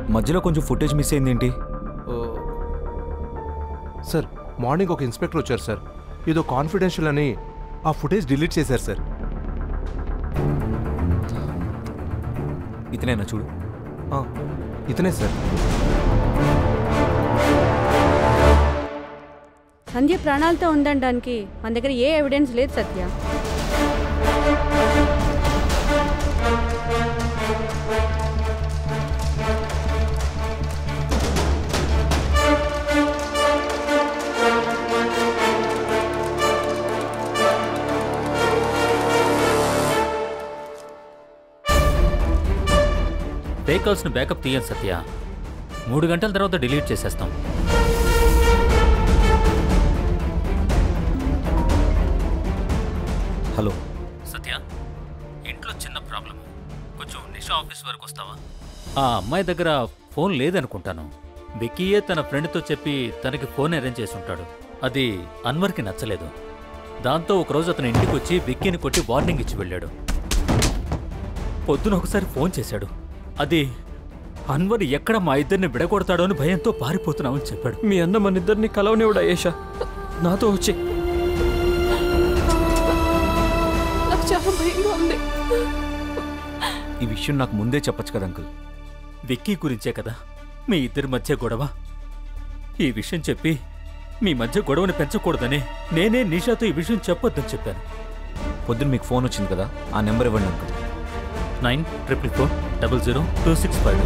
మధ్యలో కొంచెం footage miss అయిందేంటి సార్ మార్నింగ్ ఒక ఇన్స్పెక్టర్ వచ్చారు సార్ ఏదో కాన్ఫిడెన్షియల్ అని ఆ ఫుటేజ్ డిలీట్ చేశారు సార్ ఇతనేనా చూడు ఆ, ఇతనే సార్ సంధ్య ప్రాణాలతో ఉండడానికి మన దగ్గర ఏ ఎవిడెన్స్ లేదు సత్య ఫేక్ కాల్స్ని బ్యాకప్ తీయం సత్య మూడు గంటల తర్వాత డిలీట్ చేసేస్తాం హలో సత్య ఇంట్లో చిన్న ప్రాబ్లం కొంచెం నిషా ఆఫీస్ వరకు వస్తావా ఆ అమ్మాయి దగ్గర ఫోన్ లేదనుకుంటాను విక్కీయే తన ఫ్రెండ్తో చెప్పి తనకి ఫోన్ అరేంజ్ చేసి ఉంటాడు అది అన్వర్కి నచ్చలేదు దాంతో ఒకరోజు అతని ఇంటికి వచ్చి విక్కీని కొట్టి వార్నింగ్ ఇచ్చి వెళ్ళాడు పొద్దున ఒకసారి ఫోన్ చేశాడు అది అన్వర్ ఎక్కడ మా ఇద్దరిని విడగొడతాడో అని భయంతో పారిపోతున్నామని చెప్పాడు మీ అన్న మన ఇద్దరిని కలవనివ్వడు అయేషా నాతో వచ్చి నాకు చాలా భయంగా ఉంది ఈ విషయం నాకు ముందే చెప్పొచ్చు కదా అంకుల్ విక్కీ గురించే కదా మీ ఇద్దరి మధ్య గొడవ ఈ విషయం చెప్పి మీ మధ్య గొడవని పెంచకూడదని నేనే నిషాతో ఈ విషయం చెప్పొద్దని చెప్పాను పొద్దున్న మీకు ఫోన్ వచ్చింది కదా ఆ నెంబర్ ఇవ్వండి uncle nine triple four double zero two six five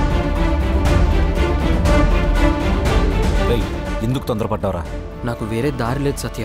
రేయ్ ఎందుకు తొందరపడ్డావరా నాకు వేరే దారి లేదు సత్య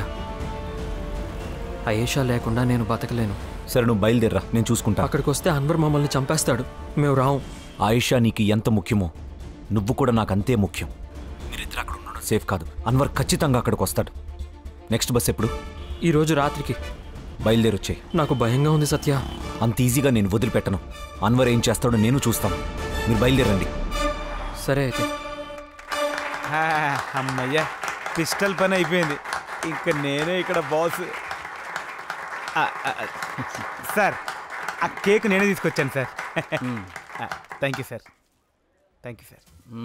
అయేషా లేకుండా నేను బతకలేను సరే నువ్వు బయలుదేరరా నేను చూసుకుంటా అక్కడికి వస్తే అన్వర్ మమ్మల్ని చంపేస్తాడు మేము రాము ఆయిషా నీకు ఎంత ముఖ్యమో నువ్వు కూడా నాకు అంతే ముఖ్యం మీరిద్దరు అక్కడ ఉండడం సేఫ్ కాదు అన్వర్ ఖచ్చితంగా అక్కడికి వస్తాడు నెక్స్ట్ బస్ ఎప్పుడు ఈరోజు రాత్రికి బయలుదేరొచ్చాయి నాకు భయంగా ఉంది సత్య అంత ఈజీగా నేను వదిలిపెట్టను అన్వర్ ఏం చేస్తాడో నేను చూస్తాను మీరు బయలుదేరండి సరే అయితే హా, అమ్మయ్యా పిస్టల్ పని అయిపోయింది ఇంకా నేనే ఇక్కడ బాస్ ఆ, ఆ, ఆ, సార్ ఆ కేక్ నేనే తీసుకొచ్చాను sir thank you sir thank you sir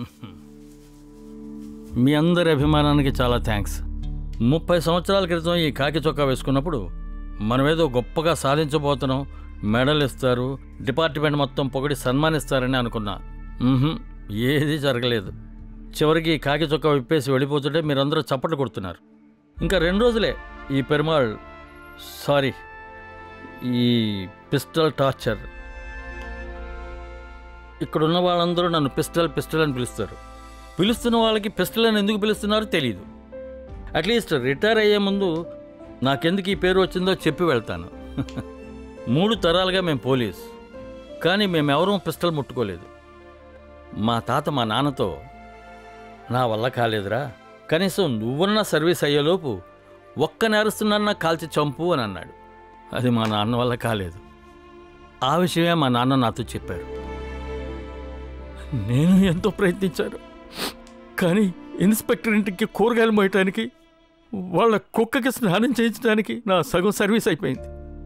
మీ అందరి అభిమానానికి చాలా థ్యాంక్స్ ముప్పై సంవత్సరాల క్రితం ఈ కాకి చొక్కా వేసుకున్నప్పుడు మనమేదో గొప్పగా సాధించబోతున్నాం మెడల్ ఇస్తారు డిపార్ట్మెంట్ మొత్తం పొగిడి సన్మానిస్తారని అనుకున్నా మ్మ్హ్మ్, ఏదీ జరగలేదు చివరికి ఈ కాకి చొక్కా విప్పేసి వెళ్ళిపోతుంటే మీరందరూ చప్పట్లు కొడుతున్నారు ఇంకా రెండు రోజులే ఈ పెరుమాళ్ సారీ ఈ పిస్టల్ టార్చర్ ఇక్కడున్న వాళ్ళందరూ నన్ను పిస్టల్ పిస్టల్ అని పిలుస్తారు పిలుస్తున్న వాళ్ళకి పిస్టల్ అని ఎందుకు పిలుస్తున్నారో తెలియదు అట్లీస్ట్ రిటైర్ అయ్యే ముందు నాకెందుకు ఈ పేరు వచ్చిందో చెప్పి వెళ్తాను మూడు తరాలుగా మేము పోలీస్ కానీ మేమెవరూ పిస్టల్ ముట్టుకోలేదు మా తాత మా నాన్నతో నా వల్ల కాలేదురా కనీసం నువ్వున్న సర్వీస్ అయ్యేలోపు ఒక్క నేరస్తున్నా కాల్చి చంపు అని అన్నాడు అది మా నాన్న వల్ల కాలేదు ఆ విషయమే మా నాన్న నాతో చెప్పారు నేను ఎంతో ప్రయత్నించాను కానీ ఇన్స్పెక్టర్ ఇంటికి కూరగాయలు మోయటానికి వాళ్ళ కుక్కకి స్నానం చేయించడానికి నా సగం సర్వీస్ అయిపోయింది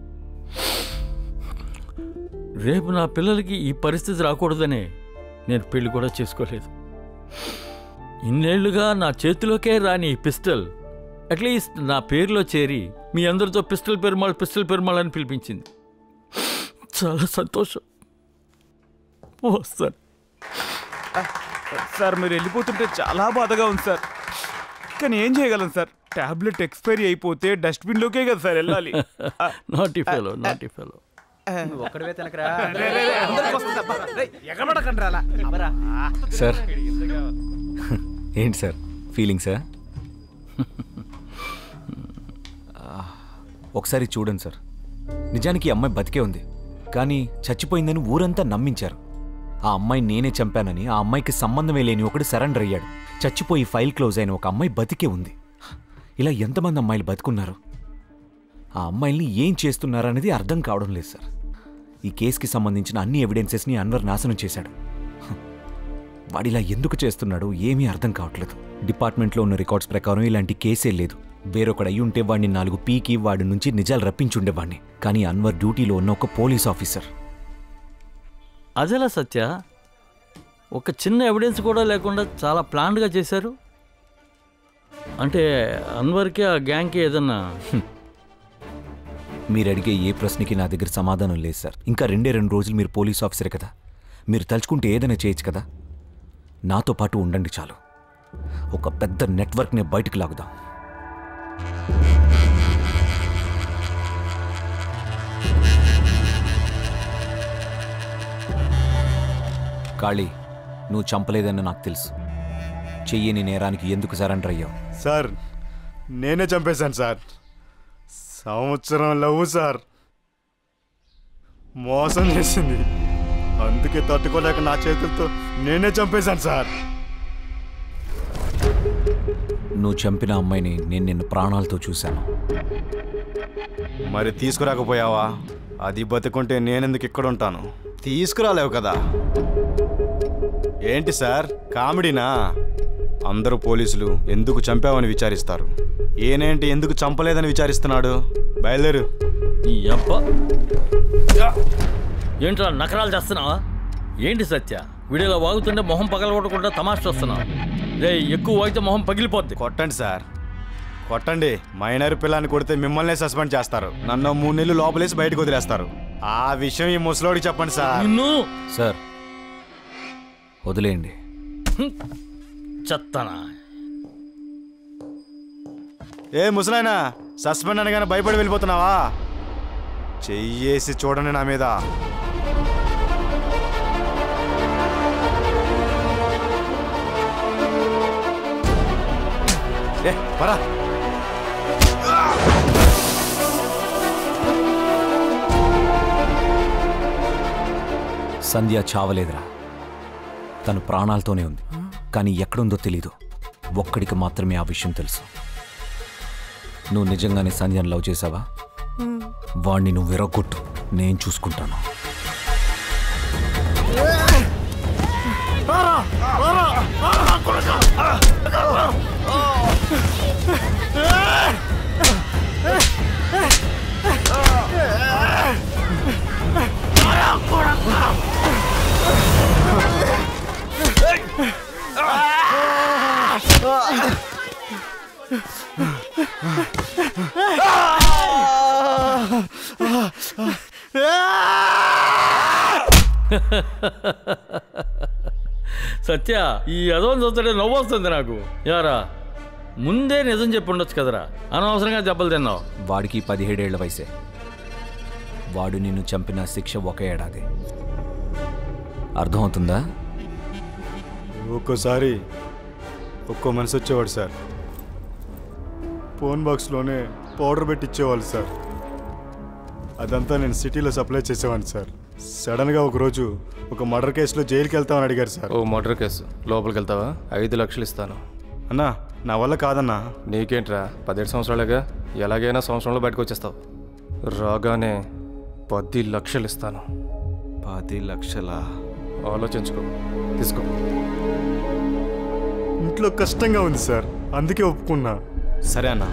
రేపు నా పిల్లలకి ఈ పరిస్థితి రాకూడదనే నేను పెళ్లి కూడా చేసుకోలేదు ఇన్నేళ్లుగా నా చేతిలోకే రాని ఈ పిస్టల్ అట్లీస్ట్ నా పేరులో చేరి మీ అందరితో పిస్టల్ పెరుమాళ్ పిస్టల్ పెరుమాళ్ అని పిలిపించింది చాలా సంతోషం వస్తాను సార్ మీరు వెళ్ళిపోతుంటే చాలా బాధగా ఉంది సార్ కానీ ఏం చేయగలను సార్ టాబ్లెట్ ఎక్స్పైరీ అయిపోతే డస్ట్బిన్లోకే కదా సార్ వెళ్ళాలి నాటి ఫెలో నాటి ఫెలో ఒక్కడివే తినకరా ఎగబడకండి రాలా సార్ ఏంటి సార్ ఫీలింగ్సా ఒకసారి చూడండి సార్ నిజానికి ఈ అమ్మాయి బతికే ఉంది కానీ చచ్చిపోయిందని ఊరంతా నమ్మించారు ఆ అమ్మాయి నేనే చంపానని ఆ అమ్మాయికి సంబంధమే లేని ఒకడు సరెండర్ అయ్యాడు చచ్చిపోయి ఫైల్ క్లోజ్ అయిన ఒక అమ్మాయి బతికే ఉంది ఇలా ఎంతమంది అమ్మాయిలు బతుకున్నారు ఆ అమ్మాయిల్ని ఏం చేస్తున్నారనేది అర్థం కావడం లేదు సార్ ఈ కేసుకి సంబంధించిన అన్ని ఎవిడెన్సెస్ని అన్వర్ నాశనం చేశాడు వాడిలా ఎందుకు చేస్తున్నాడో ఏమీ అర్థం కావట్లేదు డిపార్ట్మెంట్లో ఉన్న రికార్డ్స్ ప్రకారం ఇలాంటి కేసే లేదు వేరొకడు అయి ఉంటే వాడిని నాలుగు పీకి వాడి నుంచి నిజాలు రప్పించుండేవాడిని కానీ అన్వర్ డ్యూటీలో ఉన్న ఒక పోలీస్ ఆఫీసర్ అదెలా సత్య ఒక చిన్న ఎవిడెన్స్ కూడా లేకుండా చాలా ప్లాన్డ్గా చేశారు అంటే అన్వర్కి ఆ గ్యాంగ్కి ఏదన్నా మీరు అడిగే ఏ ప్రశ్నకి నా దగ్గర సమాధానం లేదు సార్ ఇంకా రెండే రెండు రోజులు మీరు పోలీస్ ఆఫీసరే కదా మీరు తలుచుకుంటే ఏదైనా చేయొచ్చు కదా నాతో పాటు ఉండండి చాలు ఒక పెద్ద నెట్వర్క్ని బయటకు లాగుదాం కాళీ నువ్వు చంపలేదని నాకు తెలుసు చెయ్యని నేరానికి ఎందుకు సరెండర్ అయ్యావు సార్ నేనే చంపేశాను సార్ సంవత్సరం లవ్ సార్ మోసం చేసింది అందుకే తట్టుకోలేక నా చేతులతో నేనే చంపేశాను సార్ నువ్వు చంపిన అమ్మాయిని నేను నిన్ను ప్రాణాలతో చూశాను మరి తీసుకురాకపోయావా అది బతుకుంటే నేనెందుకు ఇక్కడ ఉంటాను తీసుకురాలేవు కదా ఏంటి సార్ కామెడీనా అందరూ పోలీసులు ఎందుకు చంపావని విచారిస్తారు ఏనేంటి ఎందుకు చంపలేదని విచారిస్తున్నాడు బయలుదేరు ఈ అబ్బ ఏంట్రా నకరాలు చేస్తున్నావా ఏంటి సత్య వీడియోలో వాగుతుంటే మొహం పగలగొట్టకుండా తమాషా వస్తున్నావు రే ఎక్కువ వాగితే మొహం పగిలిపోద్ది కొట్టండి సార్ కొట్టండి మైనర్ పిల్లని కొడితే మిమ్మల్నే సస్పెండ్ చేస్తారు నన్ను మూడు నెలలు లోపలేసి బయటకు వదిలేస్తారు ఆ విషయం ఈ ముసలోడికి చెప్పండి సార్ నిన్ను సార్ వదిలేయండి చెత్తనా ఏ ముసలాయనా సస్పెండ్ అనగానే భయపడి వెళ్ళిపోతున్నావా చెయ్యేసి చూడండి నా మీద ఏ పరా సంధ్య చావలేదురా తను ప్రాణాలతోనే ఉంది కానీ ఎక్కడుందో తెలీదు ఒక్కడికి మాత్రమే ఆ విషయం తెలుసు నువ్వు నిజంగానే సంధ్యను లవ్ చేసావా వాణ్ణి నువ్వు విరగొట్టు నేను చూసుకుంటాను సత్య ఈ అదోని చూస్తుంటే నవ్వు వస్తుంది నాకు యారా ముందే నిజం చెప్పి ఉండొచ్చు కదరా అనవసరంగా దెబ్బలు తిన్నావు వాడికి పదిహేడేళ్ల వయసే వాడు నిన్ను చంపిన శిక్ష ఒక ఏడాది అర్థమవుతుందా ఒక్కోసారి ఒక్కో మనిషి వచ్చేవాడు సార్ ఫోన్ బాక్స్లోనే పౌడర్ పెట్టి ఇచ్చేవాళ్ళు సార్ అదంతా నేను సిటీలో సప్లై చేసేవాడిని సార్ సడన్గా ఒకరోజు ఒక మర్డర్ కేసులో జైలుకి వెళ్తామని అడిగారు సార్ ఓ మర్డర్ కేసు లోపలికి వెళ్తావా ఐదు లక్షలు ఇస్తాను అన్నా నా వల్ల కాదన్నా నీకేంట్రా పదిహేడు సంవత్సరాలుగా ఎలాగైనా సంవత్సరంలో బయటకు వచ్చేస్తావు రాగానే పది లక్షలు ఇస్తాను పది లక్షల ఆలోచించుకో తీసుకో ఇంట్లో కష్టంగా ఉంది సార్ అందుకే ఒప్పుకున్నా సరే అన్న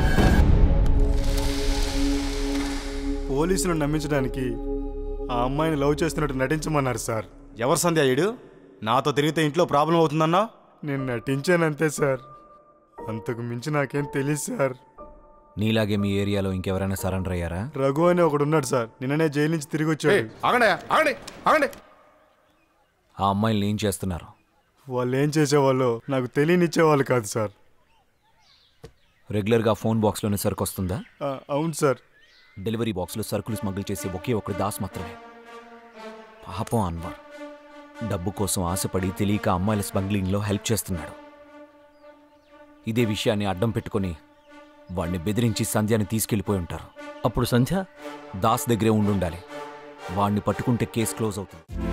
పోలీసులను నమ్మించడానికి ఆ అమ్మాయిని లవ్ చేస్తున్నట్టు నటించమన్నారు సార్ ఎవరు సంధ్య ఏడు నాతో తిరిగితే ఇంట్లో ప్రాబ్లం అవుతుందన్నా నేను నటించానంతే సార్ అంతకు మించి నాకేం తెలియదు సార్ నీలాగే మీ ఏరియాలో ఇంకెవరైనా సరెండర్ అయ్యారా రఘు అని ఒకడు ఉన్నాడు సార్ నిన్ననే జైలు నుంచి తిరిగి వచ్చాడు ఆగండి ఆగండి ఆగండి ఆ అమ్మాయిల్ని ఏం చేస్తున్నారు వాళ్ళు ఏం చేసేవాళ్ళో నాకు తెలియనిచ్చేవాళ్ళు కాదు సార్ రెగ్యులర్గా ఫోన్ బాక్స్లోనే సరుకు వస్తుందా ఆ, అవును సార్ డెలివరీ బాక్స్లో సరుకులు స్మగుల్ చేసే ఒకే ఒకడు దాస్ మాత్రమే పాపం అన్వర్ డబ్బు కోసం ఆశపడి తెలియక అమ్మాయిల స్మగ్లింగ్లో హెల్ప్ చేస్తున్నాడు ఇదే విషయాన్ని అడ్డం పెట్టుకొని వాడిని బెదిరించి సంధ్యాని తీసుకెళ్ళిపోయి ఉంటారు అప్పుడు సంధ్య దాస్ దగ్గరే ఉండుండాలి వాడిని పట్టుకుంటే కేసు క్లోజ్ అవుతుంది